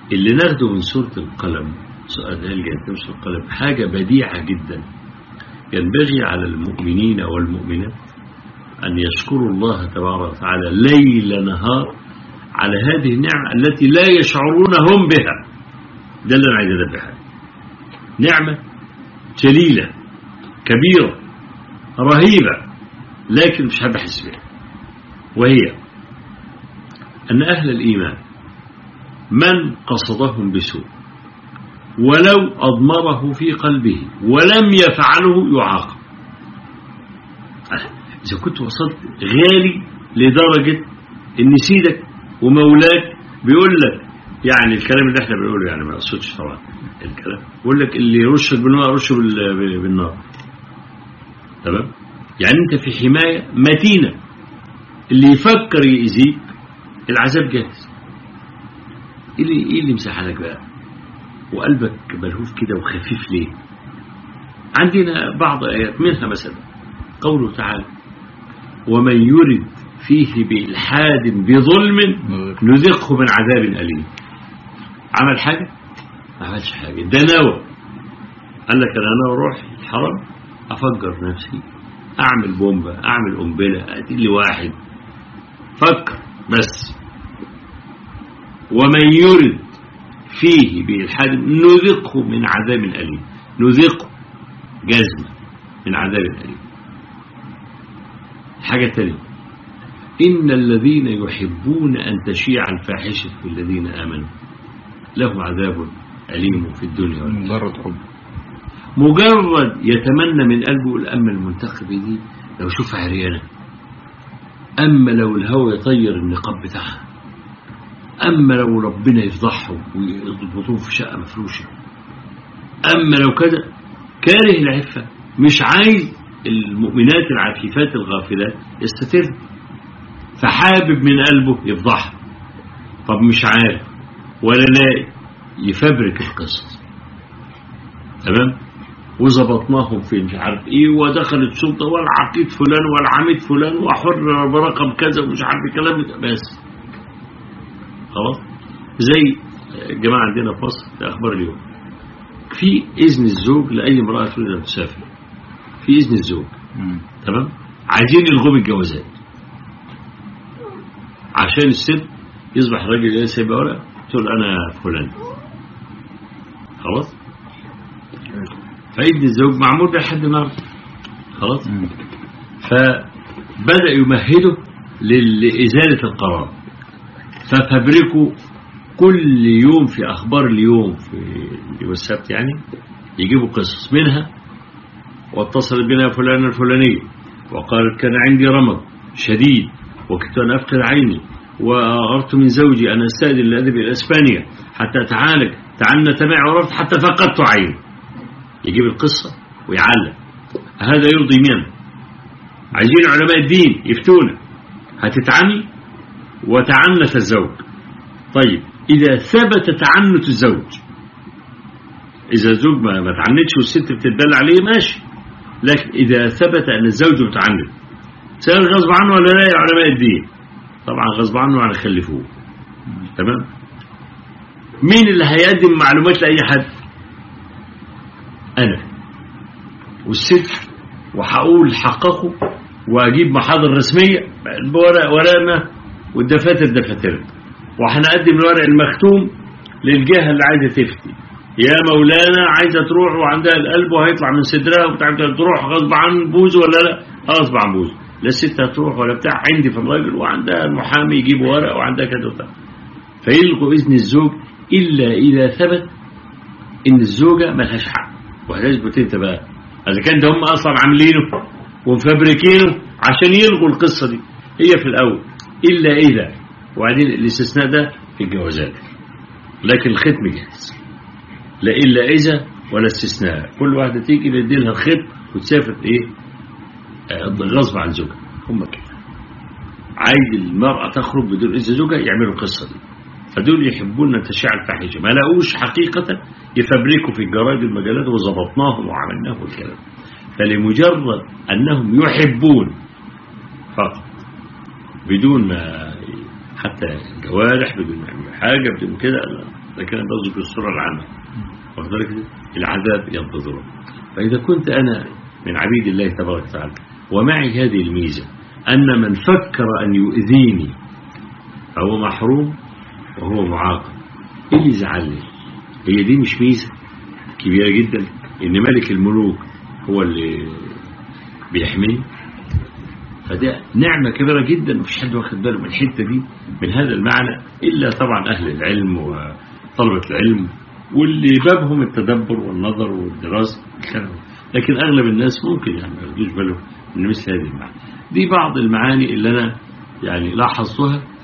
اللي ناخده من سورة القلم سؤال هل جاءت من سورة القلم حاجة بديعة جدا ينبغي على المؤمنين والمؤمنات أن يشكروا الله تبارك وتعالى ليل نهار على هذه النعمة التي لا يشعرون هم بها ده اللي أنا عايز أنبه نعمة جليلة كبيرة رهيبة لكن مش حد حس بها وهي أن أهل الإيمان من قصدهم بسوء ولو أضمره في قلبه ولم يفعله يعاقب إذا كنت وصلت غالي لدرجة إن سيدك ومولاك بيقول لك يعني الكلام اللي احنا بنقوله يعني ما اقصدش طبعا الكلام بيقول لك اللي يرشك بالنار رشه بالنار تمام يعني انت في حماية متينة اللي يفكر يأذيك العذاب جاهز ايه اللي ايه اللي مسحلك بقى وقلبك ملهوف كده وخفيف ليه عندنا بعض آيات منها مثلا قوله تعالى ومن يرد فيه بإلحاد بظلم نذقه من عذاب أليم عمل حاجة ما عملش حاجة ده نوى قال لك أنا ناوي أروح الحرم أفجر نفسي أعمل بومبة أعمل قنبلة أقتل لي واحد فكر بس ومن يرد فيه بإلحاد نذقه من عذاب أليم نذقه جزم من عذاب أليم حاجة تانية إن الذين يحبون أن تشيع الفاحشة في الذين آمنوا له عذاب أليم في الدنيا مجرد حب مجرد يتمنى من قلبه يقول أما المنتخب دي لو شوف عريانة أما لو الهوى يطير النقاب بتاعها أما لو ربنا يفضحهم ويضبطوه في شقة مفروشة أما لو كده كاره العفة مش عايز المؤمنات العفيفات الغافلات يستتر فحابب من قلبه يفضحها طب مش عارف ولا لاقي يفبرك القصص تمام وظبطناهم في مش عارف ايه ودخلت سلطه والعقيد فلان والعميد فلان وحر برقم كذا ومش عارف كلام بس خلاص زي الجماعه عندنا في مصر في اخبار اليوم في اذن الزوج لاي امراه تريد ان تسافر في اذن الزوج تمام عايزين يلغوا الجوازات عشان الست يصبح الراجل يلاقي سايبه ورقه تقول انا فلان خلاص فإذن الزوج معمول به لحد النهارده خلاص فبدأ يمهده لإزالة القرار ففبركوا كل يوم في أخبار اليوم في اليوم السبت يعني يجيبوا قصص منها واتصلت بنا فلانة الفلانية وقالت كان عندي رمض شديد وكنت أنا أفقد عيني وأغرت من زوجي أن أستأذن لأذهب إلى إسبانيا حتى أتعالج تعنت معي ورفت حتى فقدت عيني يجيب القصة ويعلم هذا يرضي من عايزين علماء الدين يفتونا هتتعني وتعنت الزوج طيب إذا ثبت تعنت الزوج إذا الزوج ما ما تعنتش والست بتتدل عليه ماشي لكن إذا ثبت أن الزوج متعنت سأل غصب عنه ولا لا يا علماء الدين طبعا غصب عنه هنخلفوه تمام مين اللي هيقدم معلومات لأي حد أنا والست وهقول حققه وأجيب محاضر رسمية بورق ورقنا والدفاتر دفاتر وهنقدم الورق المختوم للجهة اللي عايزة تفتي يا مولانا عايزة تروح وعندها القلب وهيطلع من صدرها وبتاع تروح غصب عن بوز ولا لا غصب عن بوز لا الست هتروح ولا بتاع عندي في الراجل وعندها المحامي يجيب ورق وعندها كذا وبتاع فيلغوا إذن الزوج إلا إذا ثبت إن الزوجة ملهاش حق وهتثبت انت بقى اذا كان ده هم اصلا عاملينه ومفبركينه عشان يلغوا القصه دي هي في الاول الا اذا وبعدين الاستثناء ده في الجوازات لكن الختم جاهز لا الا اذا ولا استثناء كل واحده تيجي ندي لها الختم وتسافر ايه آه، غصب عن زوجها هم كده عايز المرأة تخرج بدون إذن زوجها يعملوا القصة دي فدول يحبون أن تشاع الفاحشة ما لقوش حقيقة يفبركوا في الجرايد المجلات وظبطناهم وعملناه الكلام فلمجرد أنهم يحبون فقط بدون ما حتى الجوارح بدون ما يعملوا حاجة بدون كده لا. لكن أنا بذكر الصورة العامة واخد بالك إزاي؟ العذاب ينتظره فإذا كنت أنا من عبيد الله تبارك وتعالى ومعي هذه الميزة أن من فكر أن يؤذيني فهو محروم وهو معاقب إيه اللي زعلني هي دي مش ميزة كبيرة جدا إن ملك الملوك هو اللي بيحميني فده نعمة كبيرة جدا مفيش حد واخد باله من الحتة دي من هذا المعنى إلا طبعا أهل العلم وطلبة العلم واللي بابهم التدبر والنظر والدراسة الكلام لكن أغلب الناس ممكن يعني ما ياخدوش بالهم من مثل هذه المعاني دي بعض المعاني اللي أنا يعني لاحظتها